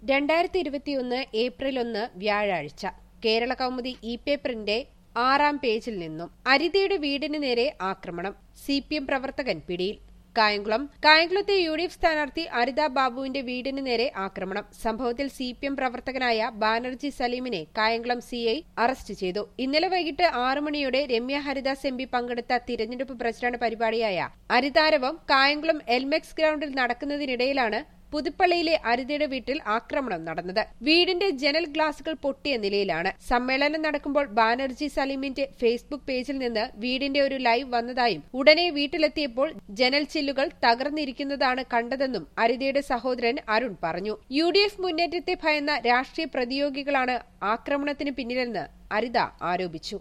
രണ്ടായിരത്തി ഇരുപത്തിയൊന്ന് ഏപ്രിൽ ഒന്ന് വ്യാഴാഴ്ച കേരള കൗമുദി ഇ പേപ്പറിന്റെ ആറാം പേജിൽ നിന്നും അരിതയുടെ വീടിന് നേരെ ആക്രമണം സി പി എം പ്രവർത്തകൻ പിടിയിൽ കായംകുളം കായംകുളത്തെ യു ഡി എഫ് സ്ഥാനാർത്ഥി അരിത ബാബുവിന്റെ വീടിന് നേരെ ആക്രമണം സംഭവത്തിൽ സി പി എം പ്രവർത്തകനായ ബാനർജി സലീമിനെ കായംകുളം സി ഐ അറസ്റ്റ് ചെയ്തു ഇന്നലെ വൈകിട്ട് ആറു മണിയോടെ രമ്യ ഹരിദാസ് എം പി പങ്കെടുത്ത തിരഞ്ഞെടുപ്പ് പ്രചരണ പരിപാടിയായ അരിതാരവം കായംകുളം എൽമെക്സ് ഗ്രൌണ്ടിൽ നടക്കുന്നതിനിടയിലാണ് പുതുപ്പള്ളിയിലെ അരിതയുടെ വീട്ടിൽ ആക്രമണം നടന്നത് വീടിന്റെ ജനൽ ഗ്ലാസുകൾ പൊട്ടിയ നിലയിലാണ് സമ്മേളനം നടക്കുമ്പോൾ ബാനർജി സലീമിന്റെ ഫേസ്ബുക്ക് പേജിൽ നിന്ന് വീടിന്റെ ഒരു ലൈവ് വന്നതായും ഉടനെ വീട്ടിലെത്തിയപ്പോൾ ജനൽ ചില്ലുകൾ തകർന്നിരിക്കുന്നതാണ് കണ്ടതെന്നും അരിതയുടെ സഹോദരൻ അരുൺ പറഞ്ഞു യു ഡി എഫ് മുന്നേറ്റത്തെ ഭയന്ന രാഷ്ട്രീയ പ്രതിയോഗികളാണ് ആക്രമണത്തിന് പിന്നിലെന്ന് അരിത ആരോപിച്ചു